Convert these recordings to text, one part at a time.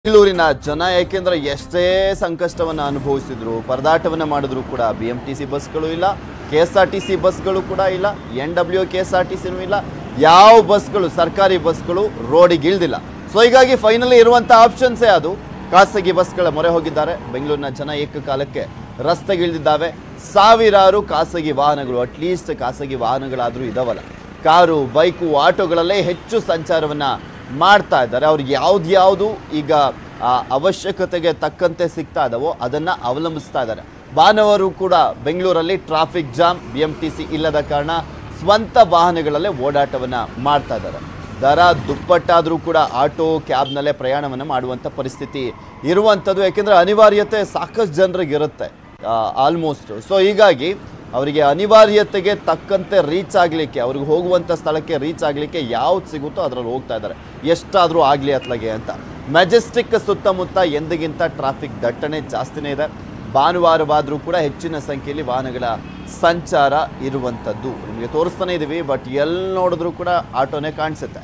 ಬೆಂಗಳೂರಿನ ಜನ ಏಕೆಂದ್ರೆ ಎಷ್ಟೇ ಸಂಕಷ್ಟವನ್ನ ಅನುಭವಿಸಿದ್ರು ಪರದಾಟವನ್ನ ಮಾಡಿದ್ರು ಕೂಡ ಬಿ ಎಂ ಟಿ ಸಿ ಬಸ್ಗಳು ಇಲ್ಲ K S R T C ಬಸ್ಗಳು ಕೂಡ ಇಲ್ಲ N W K S R T ಸಿನೂ ಇಲ್ಲ ಯಾವ ಬಸ್ಗಳು ಸರ್ಕಾರಿ ಬಸ್ಗಳು ರೋಡಿಗೆ ಇಳ್ದಿಲ್ಲ ಸೊ ಹೀಗಾಗಿ ಫೈನಲಿ ಇರುವಂಥ ಆಪ್ಷನ್ಸೇ ಅದು ಖಾಸಗಿ ಬಸ್ಗಳ ಮೊರೆ ಹೋಗಿದ್ದಾರೆ ಬೆಂಗಳೂರಿನ ಜನ ಏಕಕಾಲಕ್ಕೆ ರಸ್ತೆಗಿಳಿದಿದ್ದಾವೆ ಸಾವಿರಾರು ಖಾಸಗಿ ವಾಹನಗಳು ಅಟ್ಲೀಸ್ಟ್ ಖಾಸಗಿ ವಾಹನಗಳಾದರೂ ಇದಾವಲ್ಲ ಕಾರು ಬೈಕು ಆಟೋಗಳಲ್ಲೇ ಹೆಚ್ಚು ಸಂಚಾರವನ್ನ ಮಾಡ್ತಾ ಇದ್ದಾರೆ ಅವ್ರಿಗೆ ಯಾವ್ದು ಯಾವುದು ಈಗ ಆ, ಅವಶ್ಯಕತೆಗೆ ತಕ್ಕಂತೆ ಸಿಗ್ತಾ ಇದಾವೋ ಅದನ್ನ ಅವಲಂಬಿಸ್ತಾ ಇದ್ದಾರೆ ಭಾನುವಾರು ಕೂಡ ಬೆಂಗಳೂರಲ್ಲಿ traffic jam B M T C ಇಲ್ಲದ ಕಾರಣ ಸ್ವಂತ ವಾಹನಗಳಲ್ಲೇ ಓಡಾಟವನ್ನ ಮಾಡ್ತಾ ಇದ್ದಾರೆ ದರ ದುಪ್ಪಟ್ಟಾದರೂ ಕೂಡ ಆಟೋ ಕ್ಯಾಬ್ನಲ್ಲೇ ಪ್ರಯಾಣವನ್ನು ಮಾಡುವಂಥ ಪರಿಸ್ಥಿತಿ ಇರುವಂಥದ್ದು ಯಾಕೆಂದರೆ ಅನಿವಾರ್ಯತೆ ಸಾಕಷ್ಟು ಜನರಿಗೆ ಇರುತ್ತೆ ಆಲ್ಮೋಸ್ಟ್ ಸೊ ಹೀಗಾಗಿ ಅವರಿಗೆ ಅನಿವಾರ್ಯತೆಗೆ ತಕ್ಕಂತೆ ರೀಚ್ ಆಗಲಿಕ್ಕೆ ಅವ್ರಿಗೆ ಹೋಗುವಂಥ ಸ್ಥಳಕ್ಕೆ ರೀಚ್ ಆಗಲಿಕ್ಕೆ ಯಾವ್ದು ಸಿಗುತ್ತೋ ಅದರಲ್ಲಿ ಹೋಗ್ತಾ ಇದ್ದಾರೆ ಎಷ್ಟಾದರೂ ಆಗಲಿ ಅತ್ಲಾಗೆ ಅಂತ ಮೆಜೆಸ್ಟಿಕ್ ಸುತ್ತಮುತ್ತ ಎಂದಿಗಿಂತ ಟ್ರಾಫಿಕ್ ದಟ್ಟಣೆ ಜಾಸ್ತಿನೇ ಇದೆ ಭಾನುವಾರವಾದರೂ ಕೂಡ ಹೆಚ್ಚಿನ ಸಂಖ್ಯೆಯಲ್ಲಿ ವಾಹನಗಳ ಸಂಚಾರ ಇರುವಂಥದ್ದು ನಿಮಗೆ ತೋರಿಸ್ತಾನೆ ಇದ್ದೀವಿ ಬಟ್ ಎಲ್ಲಿ ನೋಡಿದ್ರೂ ಕೂಡ ಆಟೋನೇ ಕಾಣಿಸುತ್ತೆ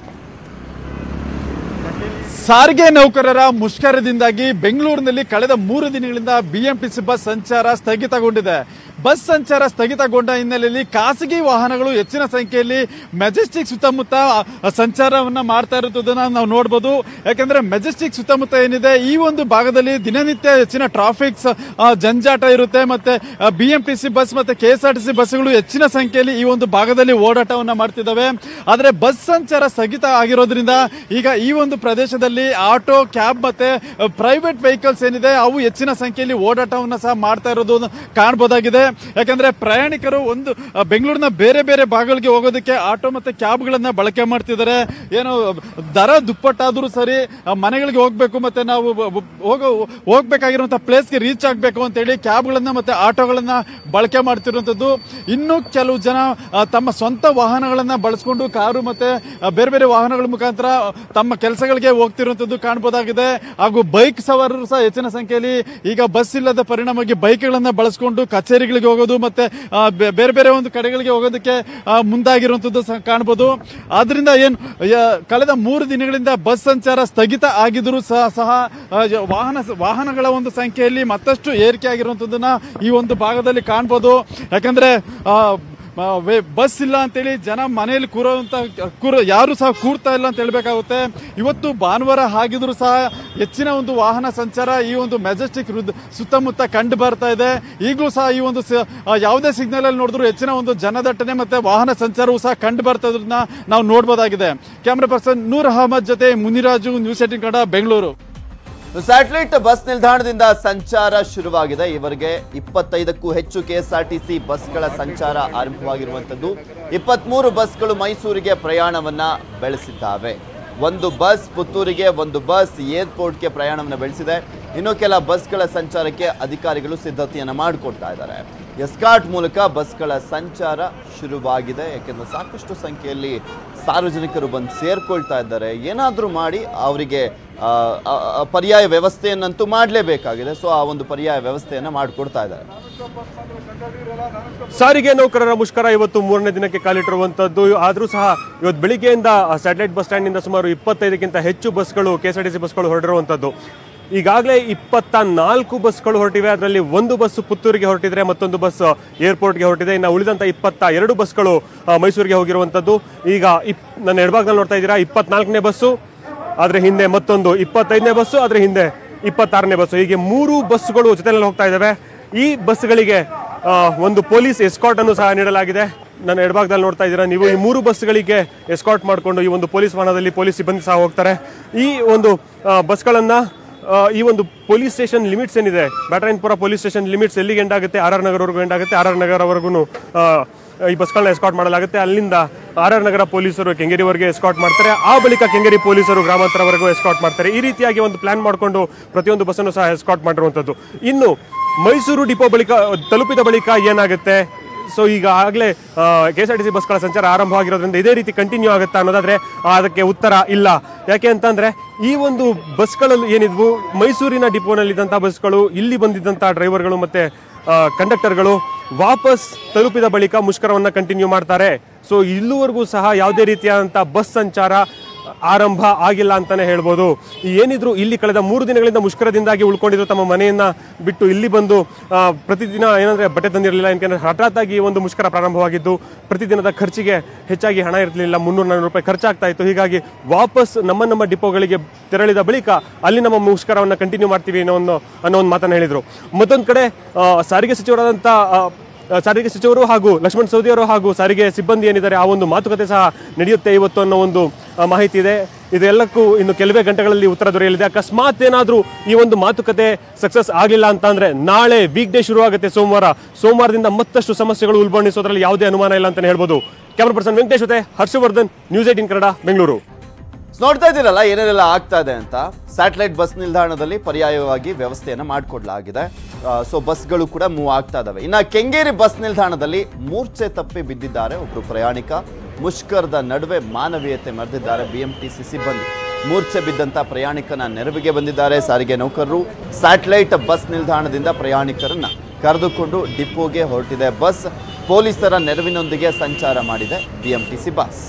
ಸಾರಿಗೆ ನೌಕರರ ಮುಷ್ಕರದಿಂದಾಗಿ ಬೆಂಗಳೂರಿನಲ್ಲಿ ಕಳೆದ ಮೂರು ದಿನಗಳಿಂದ ಬಿಎಂಟಿಸಿ ಬಸ್ ಸಂಚಾರ ಸ್ಥಗಿತಗೊಂಡಿದೆ ಬಸ್ ಸಂಚಾರ ಸ್ಥಗಿತಗೊಂಡ ಹಿನ್ನೆಲೆಯಲ್ಲಿ ಖಾಸಗಿ ವಾಹನಗಳು ಹೆಚ್ಚಿನ ಸಂಖ್ಯೆಯಲ್ಲಿ ಮೆಜೆಸ್ಟಿಕ್ ಸುತ್ತಮುತ್ತ ಅ, ಸಂಚಾರವನ್ನ ಮಾಡ್ತಾ ಇರುತ್ತದನ್ನ ನಾವು ನೋಡಬಹುದು ಯಾಕಂದ್ರೆ ಮೆಜೆಸ್ಟಿಕ್ ಸುತ್ತಮುತ್ತ ಏನಿದೆ ಈ ಒಂದು ಭಾಗದಲ್ಲಿ ದಿನನಿತ್ಯ ಹೆಚ್ಚಿನ ಟ್ರಾಫಿಕ್ ಜಂಜಾಟ ಇರುತ್ತೆ ಮತ್ತೆ ಬಿಎಂಟಿಸಿ ಬಸ್ ಮತ್ತೆ ಕೆಎಸ್ಆರ್ಟಿಸಿ ಬಸ್ಗಳು ಹೆಚ್ಚಿನ ಸಂಖ್ಯೆಯಲ್ಲಿ ಈ ಒಂದು ಭಾಗದಲ್ಲಿ ಓಡಾಟವನ್ನ ಮಾಡ್ತಿದ್ದಾವೆ ಆದ್ರೆ ಬಸ್ ಸಂಚಾರ ಸ್ಥಗಿತ ಆಗಿರೋದ್ರಿಂದ ಈಗ ಈ ಒಂದು ಪ್ರದೇಶದಲ್ಲಿ ಆಟೋ ಕ್ಯಾಬ್ ಮತ್ತೆ ಪ್ರೈವೇಟ್ ವೆಹಿಕಲ್ಸ್ ಏನಿದೆ ಅವು ಹೆಚ್ಚಿನ ಸಂಖ್ಯೆಯಲ್ಲಿ ಓಡಾಟವನ್ನ ಸಹ ಮಾಡ್ತಾ ಇರೋದು ಕಾಣಬಹುದಾಗಿದೆ ಯಾಕಂದ್ರೆ ಪ್ರಯಾಣಿಕರು ಒಂದು ಆ, ಬೆಂಗಳೂರಿನ ಬೇರೆ ಬೇರೆ ಭಾಗಗಳಿಗೆ ಹೋಗೋದಕ್ಕೆ ಆಟೋ ಮತ್ತೆ ಕ್ಯಾಬ್ಗಳನ್ನ ಬಳಕೆ ಮಾಡ್ತಿದ್ದಾರೆ ಏನು ದರ ದುಪ್ಪಟ್ಟಾದ್ರೂ ಸರಿ ಆ, ಮನೆಗಳಿಗೆ ಹೋಗ್ಬೇಕು ಮತ್ತೆ ನಾವು ಬ- ಬ- ಹೋಗೋ ಹೋಗ್ಬೇಕಾಗಿರುವಂತಹ ಪ್ಲೇಸ್ಗೆ ರೀಚ್ ಆಗಬೇಕು ಅಂತೇಳಿ ಕ್ಯಾಬ್ಗಳನ್ನ ಮತ್ತೆ ಆಟೋಗಳನ್ನ ಬಳಕೆ ಮಾಡ್ತಿರುವಂಥದ್ದು ಇನ್ನು ಕೆಲವು ಜನ ಆ, ತಮ್ಮ ಸ್ವಂತ ವಾಹನಗಳನ್ನ ಬಳಸ್ಕೊಂಡು ಕಾರು ಮತ್ತೆ ಆ, ಬೇರೆ ಬೇರೆ ವಾಹನಗಳ ಮುಖಾಂತರ ತಮ್ಮ ಕೆಲಸಗಳಿಗೆ ಹೋಗ್ತಿರುವಂಥದ್ದು ಕಾಣಬಹುದಾಗಿದೆ ಹಾಗೂ ಬೈಕ್ ಸವಾರರು ಸಹ ಹೆಚ್ಚಿನ ಸಂಖ್ಯೆಯಲ್ಲಿ ಈಗ ಬಸ್ ಇಲ್ಲದ ಪರಿಣಾಮವಾಗಿ ಬೈಕ್ಗಳನ್ನ ಬಳಸ್ಕೊಂಡು ಕಚೇರಿಗಳಿಗೆ ಹೋಗೋದು ಮತ್ತೆ ಆ, ಬೆ- ಬೇರೆ ಬೇರೆ ಒಂದು ಕಡೆಗಳಿಗೆ ಹೋಗೋದಕ್ಕೆ ಆ, ಮುಂದಾಗಿರುವಂಥದ್ದು ಸಹ ಕಾಣಬಹುದು ಆದ್ರಿಂದ ಏನು ಯ- ಕಳೆದ ಮೂರು ದಿನಗಳಿಂದ ಬಸ್ ಸಂಚಾರ ಸ್ಥಗಿತ ಆಗಿದ್ರು ಸಹ ಸಹ ಆ, ಯ- ವಾಹನ ವಾಹನಗಳ ಒಂದು ಸಂಖ್ಯೆಯಲ್ಲಿ ಮತ್ತಷ್ಟು ಏರಿಕೆ ಆಗಿರುವಂಥದ್ದನ್ನ ಈ ಒಂದು ಭಾಗದಲ್ಲಿ ಕಾಣ್ಬೋದು ಯಾಕಂದ್ರೆ ಆ, ಆ, ವೇ- ಬಸ್ ಇಲ್ಲ ಅಂತೇಳಿ ಜನ ಮನೆಯಲ್ಲಿ ಕೂರೋಂತ ಕೂರ ಯಾರು ಸಹ ಕೂರ್ತಾ ಇಲ್ಲ ಅಂತ ಹೇಳ್ಬೇಕಾಗುತ್ತೆ ಇವತ್ತು ಭಾನುವಾರ ಆಗಿದ್ರು ಸಹ ಹೆಚ್ಚಿನ ಒಂದು ವಾಹನ ಸಂಚಾರ ಈ ಒಂದು ಮೆಜೆಸ್ಟಿಕ್ ಸುತ್ತಮುತ್ತ ಕಂಡು ಬರ್ತಾ ಇದೆ ಈಗಲೂ ಸಹ ಈ ಒಂದು ಸ- ಆ, ಯಾವುದೇ ಸಿಗ್ನಲ್ ಅಲ್ಲಿ ನೋಡಿದ್ರು ಹೆಚ್ಚಿನ ಒಂದು ಜನದಟ್ಟಣೆ ಮತ್ತೆ ವಾಹನ ಸಂಚಾರವೂ ಸಹ ಕಂಡು ಬರ್ತಾ ಇರೋದನ್ನ ನಾವು ನೋಡಬಹುದಾಗಿದೆ ಕ್ಯಾಮ್ರಾ ಪರ್ಸನ್ ನೂರ್ ಅಹಮದ್ ಜೊತೆ Muniraju news eighteen Kannada Bengaluru satellite bus ನಿಲ್ದಾಣದಿಂದ ಸಂಚಾರ ಶುರುವಾಗಿದೆ ಇವರಿಗೆ ಇಪ್ಪತ್ತೈದಕ್ಕೂ ಹೆಚ್ಚು ಕೆಎಸ್ಆರ್ಟಿಸಿ ಬಸ್ಗಳ ಸಂಚಾರ ಆರಂಭವಾಗಿರುವಂಥದ್ದು ಇಪ್ಪತ್ಮೂರು ಬಸ್ಗಳು ಮೈಸೂರಿಗೆ ಪ್ರಯಾಣವನ್ನ ಬೆಳೆಸಿದ್ದಾವೆ ಒಂದು ಬಸ್ ಪುತ್ತೂರಿಗೆ ಒಂದು ಬಸ್ ಏರ್ಪೋರ್ಟ್ಗೆ ಪ್ರಯಾಣವನ್ನು ಬೆಳೆಸಿದೆ ಇನ್ನು ಕೆಲ ಬಸ್ಗಳ ಸಂಚಾರಕ್ಕೆ ಅಧಿಕಾರಿಗಳು ಸಿದ್ಧತೆಯನ್ನು ಮಾಡಿಕೊಡ್ತಾ ಇದ್ದಾರೆ ಎಸ್ಕಾಟ್ ಮೂಲಕ ಬಸ್ಗಳ ಸಂಚಾರ ಶುರುವಾಗಿದೆ ಯಾಕೆಂದ್ರೆ ಸಾಕಷ್ಟು ಸಂಖ್ಯೆಯಲ್ಲಿ ಸಾರ್ವಜನಿಕರು ಬಂದು ಸೇರ್ಕೊಳ್ತಾ ಇದ್ದಾರೆ ಏನಾದರೂ ಮಾಡಿ ಅವರಿಗೆ ಆ, ಆ, ಆ, ಪರ್ಯಾಯ ವ್ಯವಸ್ಥೆಯನ್ನಂತೂ ಮಾಡಲೇಬೇಕಾಗಿದೆ ಸೊ ಆ ಒಂದು ಪರ್ಯಾಯ ವ್ಯವಸ್ಥೆಯನ್ನು ಮಾಡಿಕೊಡ್ತಾ ಇದ್ದಾರೆ ಸಾರಿಗೆ ನೌಕರರ ಮುಷ್ಕರ ಇವತ್ತು ಮೂರನೇ ದಿನಕ್ಕೆ ಕಾಲಿಟ್ಟಿರುವಂತದ್ದು ಆದರೂ ಸಹ ಇವತ್ತು ಬೆಳಿಗ್ಗೆಯಿಂದ ಸ್ಯಾಟಲೈಟ್ ಬಸ್ ಸ್ಟ್ಯಾಂಡ್ನಿಂದ ಸುಮಾರು ಇಪ್ಪತ್ತೈದಕ್ಕಿಂತ ಹೆಚ್ಚು ಬಸ್ಗಳು K S R T C ಬಸ್ಗಳು ಹೊರಟಿರುವಂತದ್ದು ಈಗಾಗಲೇ ಇಪ್ಪತ್ತ ನಾಲ್ಕು ಬಸ್ಗಳು ಹೊರಟಿವೆ ಅದರಲ್ಲಿ ಒಂದು ಬಸ್ ಪುತ್ತೂರಿಗೆ ಹೊರಟಿದ್ರೆ ಮತ್ತೊಂದು ಬಸ್ ಏರ್ಪೋರ್ಟ್ಗೆ ಹೊರಟಿದೆ ಇನ್ನು ಉಳಿದಂತ ಇಪ್ಪತ್ತ ಎರಡು ಬಸ್ಗಳು ಆ, ಮೈಸೂರಿಗೆ ಹೋಗಿರುವಂತದ್ದು ಈಗ ಇಪ್ ನನ್ನ ಎಡಭಾಗದಲ್ಲಿ ನೋಡ್ತಾ ಇದ್ದೀರಾ ಇಪ್ಪತ್ನಾಲ್ಕನೇ ಬಸ್ಸು ಅದ್ರ ಹಿಂದೆ ಮತ್ತೊಂದು ಇಪ್ಪತ್ತೈದನೇ ಬಸ್ಸು ಅದ್ರ ಹಿಂದೆ ಇಪ್ಪತ್ತಾರನೇ ಬಸ್ಸು ಹೀಗೆ ಮೂರು ಬಸ್ಸುಗಳು ಜೊತೆಯಲ್ಲಿ ಹೋಗ್ತಾ ಇದ್ದಾವೆ ಈ ಬಸ್ಗಳಿಗೆ ಆ, ಒಂದು ಪೊಲೀಸ್ ಎಸ್ಕಾಟ್ ಅನ್ನು ಸಹ ನೀಡಲಾಗಿದೆ ನನ್ನ ಎಡಭಾಗದಲ್ಲಿ ನೋಡ್ತಾ ಇದ್ದೀರಾ ನೀವು ಈ ಮೂರು ಬಸ್ಗಳಿಗೆ ಎಸ್ಕಾಟ್ ಮಾಡಿಕೊಂಡು ಈ ಒಂದು ಪೊಲೀಸ್ ವಾಹನದಲ್ಲಿ ಪೊಲೀಸ್ ಸಿಬ್ಬಂದಿ ಸಹ ಹೋಗ್ತಾರೆ ಈ ಒಂದು ಆ, ಬಸ್ಗಳನ್ನ ಆ, ಈ ಒಂದು ಪೊಲೀಸ್ ಸ್ಟೇಷನ್ ಲಿಮಿಟ್ಸ್ ಏನಿದೆ ಬ್ಯಾಟರಾಯನ್ಪುರ ಪೊಲೀಸ್ ಸ್ಟೇಷನ್ ಲಿಮಿಟ್ಸ್ ಎಲ್ಲಿಗೆ ಎಂಡ್ ಆಗುತ್ತೆ ಆರ್ ಆರ್ ನಗರವರೆಗೂ ಎಂಡ್ ಆಗುತ್ತೆ ಆರ್ ಆರ್ ನಗರವರೆಗೂ ಈ ಬಸ್ಗಳನ್ನ ಎಸ್ಕಾಟ್ ಮಾಡಲಾಗುತ್ತೆ ಅಲ್ಲಿಂದ ಆರ್ ಆರ್ ನಗರ ಪೊಲೀಸರು ಕೆಂಗೇರಿವರೆಗೆ ಎಸ್ಕಾಟ್ ಮಾಡ್ತಾರೆ ಆ ಬಳಿಕ ಕೆಂಗೇರಿ ಪೊಲೀಸರು ಗ್ರಾಮಾಂತರವರೆಗೂ ಎಸ್ಕಾಟ್ ಮಾಡ್ತಾರೆ ಈ ರೀತಿಯಾಗಿ ಒಂದು ಪ್ಲಾನ್ ಮಾಡಿಕೊಂಡು ಪ್ರತಿಯೊಂದು ಬಸ್ಸನ್ನು ಸಹ ಎಸ್ಕಾಟ್ ಮಾಡಿರುವಂಥದ್ದು ಇನ್ನು ಮೈಸೂರು ಡಿಪೋ ಬಳಿಕ ತಲುಪಿದ ಬಳಿಕ ಏನಾಗುತ್ತೆ ಸೊ ಈಗ ಆಗಲೇ K S R T C ಬಸ್ಗಳ ಸಂಚಾರ ಆರಂಭವಾಗಿರೋದ್ರಿಂದ ಇದೇ ರೀತಿ ಕಂಟಿನ್ಯೂ ಆಗುತ್ತಾ ಅನ್ನೋದಾದ್ರೆ ಆ, ಅದಕ್ಕೆ ಉತ್ತರ ಇಲ್ಲ ಯಾಕೆ ಅಂತಂದ್ರೆ ಈ ಒಂದು ಬಸ್ಗಳಲ್ಲಿ ಏನಿದ್ವು ಮೈಸೂರಿನ ಡಿಪೋನಲ್ಲಿದ್ದಂಥ ಬಸ್ಗಳು ಇಲ್ಲಿ ಬಂದಿದ್ದಂಥ ಡ್ರೈವರ್ಗಳು ಮತ್ತೆ ಆ, ಕಂಡಕ್ಟರ್ಗಳು ವಾಪಸ್ ತಲುಪಿದ ಬಳಿಕ ಮುಷ್ಕರವನ್ನ ಕಂಟಿನ್ಯೂ ಮಾಡ್ತಾರೆ ಸೊ ಇಲ್ಲಿವರೆಗೂ ಸಹ ಯಾವುದೇ ರೀತಿಯಾದಂಥ ಬಸ್ ಸಂಚಾರ ಆರಂಭ ಆಗಿಲ್ಲ ಅಂತಾನೆ ಹೇಳ್ಬೋದು ಈ ಏನಿದ್ರು ಇಲ್ಲಿ ಕಳೆದ ಮೂರು ದಿನಗಳಿಂದ ಮುಷ್ಕರದಿಂದಾಗಿ ಉಳ್ಕೊಂಡಿದ್ರು ತಮ್ಮ ಮನೆಯನ್ನ ಬಿಟ್ಟು ಇಲ್ಲಿ ಬಂದು ಆ, ಪ್ರತಿದಿನ ಏನಂದ್ರೆ ಬಟ್ಟೆ ತಂದಿರಲಿಲ್ಲ ಯಾಕಂದ್ರೆ ಹಠಾತ್ ಆಗಿ ಈ ಒಂದು ಮುಷ್ಕರ ಪ್ರಾರಂಭವಾಗಿದ್ದು ಪ್ರತಿದಿನದ ಖರ್ಚಿಗೆ ಹೆಚ್ಚಾಗಿ ಹಣ ಇರಲಿಲ್ಲ ಮುನ್ನೂರು ನಾನ್ನೂರು ರೂಪಾಯಿ ಖರ್ಚಾಗ್ತಾ ಇತ್ತು ಹೀಗಾಗಿ ವಾಪಸ್ ನಮ್ಮ ನಮ್ಮ ಡಿಪೋಗಳಿಗೆ ತೆರಳಿದ ಬಳಿಕ ಅಲ್ಲಿ ನಮ್ಮ ಮುಷ್ಕರವನ್ನು ಕಂಟಿನ್ಯೂ ಮಾಡ್ತೀವಿ ಅನ್ನೋ ಒಂದು ಅನ್ನೋ ಒಂದು ಮಾತನ್ನು ಹೇಳಿದರು ಮತ್ತೊಂದು ಕಡೆ ಆ, ಸಾರಿಗೆ ಸಚಿವರಾದಂಥ ಆ, ಆ, ಸಾರಿಗೆ ಸಚಿವರು ಹಾಗೂ ಲಕ್ಷ್ಮಣ್ ಸವದಿ ಅವರು ಹಾಗೂ ಸಾರಿಗೆ ಸಿಬ್ಬಂದಿ ಏನಿದ್ದಾರೆ ಆ ಒಂದು ಮಾತುಕತೆ ಸಹ ನಡೆಯುತ್ತೆ ಇವತ್ತು ಅನ್ನೋ ಒಂದು ಆ, ಮಾಹಿತಿ ಇದೆ ಇದೆಲ್ಲಕ್ಕೂ ಇನ್ನು ಕೆಲವೇ ಗಂಟೆಗಳಲ್ಲಿ ಉತ್ತರ ದೊರೆಯಲಿದೆ ಅಕಸ್ಮಾತ್ ಏನಾದರೂ ಈ ಒಂದು ಮಾತುಕತೆ ಸಕ್ಸಸ್ ಆಗಲಿಲ್ಲ ಅಂತ ಅಂದ್ರೆ ನಾಳೆ ವೀಕ್ ಡೇ ಶುರುವಾಗುತ್ತೆ ಸೋಮವಾರ ಸೋಮವಾರದಿಂದ ಮತ್ತಷ್ಟು ಸಮಸ್ಯೆಗಳು ಉಲ್ಬಣಿಸೋದ್ರಲ್ಲಿ ಯಾವುದೇ ಅನುಮಾನ ಇಲ್ಲ ಅಂತಾನೆ ಹೇಳ್ಬೋದು ಕ್ಯಾಮರಾ ಪರ್ಸನ್ ವೆಂಕಟೇಶ್ ಜೊತೆ ಹರ್ಷವರ್ಧನ್ ನ್ಯೂಸ್ ಏಟಿನ್ ಕನ್ನಡ ಬೆಂಗಳೂರು ನೋಡ್ತಾ ಇದ್ದೀರಲ್ಲ ಏನೇನೆಲ್ಲ ಆಗ್ತಾ ಇದೆ ಅಂತ ಸ್ಯಾಟಲೈಟ್ ಬಸ್ ನಿಲ್ದಾಣದಲ್ಲಿ ಪರ್ಯಾಯವಾಗಿ ವ್ಯವಸ್ಥೆಯನ್ನು ಮಾಡಿಕೊಡ್ಲಾಗಿದೆ ಸೊ ಬಸ್ಗಳು ಕೂಡ ಮೂವ್ ಆಗ್ತಾ ಇದಾವೆ ಇನ್ನ ಕೆಂಗೇರಿ ಬಸ್ ನಿಲ್ದಾಣದಲ್ಲಿ ಮೂರ್ಛೆ ತಪ್ಪಿ ಬಿದ್ದಿದ್ದಾರೆ ಒಬ್ರು ಪ್ರಯಾಣಿಕ ಮುಷ್ಕರದ ನಡುವೆ ಮಾನವೀಯತೆ ಮೆರೆದಿದ್ದಾರೆ ಬಿಎಂಟಿಸಿ ಸಿಬ್ಬಂದಿ ಮೂರ್ಛೆ ಬಿದ್ದಂತ ಪ್ರಯಾಣಿಕನ ನೆರವಿಗೆ ಬಂದಿದ್ದಾರೆ ಸಾರಿಗೆ ನೌಕರರು ಸ್ಯಾಟಲೈಟ್ ಬಸ್ ನಿಲ್ದಾಣದಿಂದ ಪ್ರಯಾಣಿಕರನ್ನ ಕರೆದುಕೊಂಡು ಡಿಪೋಗೆ ಹೊರಟಿದೆ ಬಸ್ ಪೊಲೀಸರ ನೆರವಿನೊಂದಿಗೆ ಸಂಚಾರ ಮಾಡಿದೆ ಬಿಎಂಟಿಸಿ ಬಸ್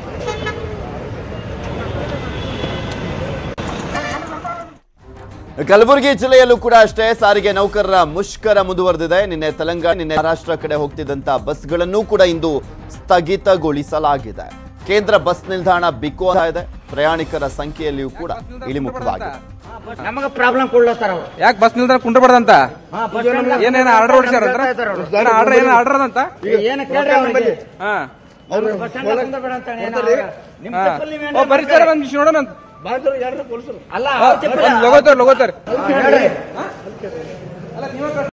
ಕಲಬುರಗಿ ಜಿಲ್ಲೆಯಲ್ಲೂ ಕೂಡ ಅಷ್ಟೇ ಸಾರಿಗೆ ನೌಕರರ ಮುಷ್ಕರ ಮುಂದುವರೆದಿದೆ ನಿನ್ನೆ ತೆಲಂಗಾಣ ನಿನ್ನೆ ಮಹಾರಾಷ್ಟ್ರ ಕಡೆ ಹೋಗ್ತಿದ್ದಂತ ಬಸ್ಗಳನ್ನೂ ಕೂಡ ಇಂದು ಸ್ಥಗಿತಗೊಳಿಸಲಾಗಿದೆ ಕೇಂದ್ರ ಬಸ್ ನಿಲ್ದಾಣ ಬಿಕೋ ಇದೆ ಪ್ರಯಾಣಿಕರ ಸಂಖ್ಯೆಯಲ್ಲಿಯೂ ಕೂಡ ಇಳಿಮುಖವಾಗಿದೆ ನಮಗ ಪ್ರಾಬ್ಲಮ್ ಕೊಡ್ಲತ್ತಾರ ಅವ್ರು ಯಾಕೆ ಬಸ್ ನಿಲ್ದಾಣ ಕುಂಡ್ರಬಾರ್ದಂತ ಏನೇನ ಆರ್ಡರ್ ಹೊಡಿಸ್ಯಾರ ಆರ್ಡರ್ ಏನ ಆರ್ಡರ್ ಅಂತ ಏನ ಕೇಳ್ರಿ ಅವ್ರಿಗೆ ಹಾ ಅವ್ರು ಬಸ್ ಸ್ಟ್ಯಾಂಡ್ ಕುಂದ್ರಬೇಡ ಅಂತ ಏನ್ ಅವ್ರ? ನಿಮ್ ಹಾ. ತಪ್ಪಲ್ಲಿ ನೀವ್ ಏನ್ ಓ ಬರ್ರಿ ಸರ್ ಒಂದ್ ನಿಮಿಷ ನೋಡೋಣ ಅಂತ. ಅಲ್ಲ ಅವ್ರ್ ತಪ್ಪಿಲ್ಲ. ಒಂದ್ ಲಗೋತಾರ ಲಗೋತಾರ ಹೇಳ್ರಿ.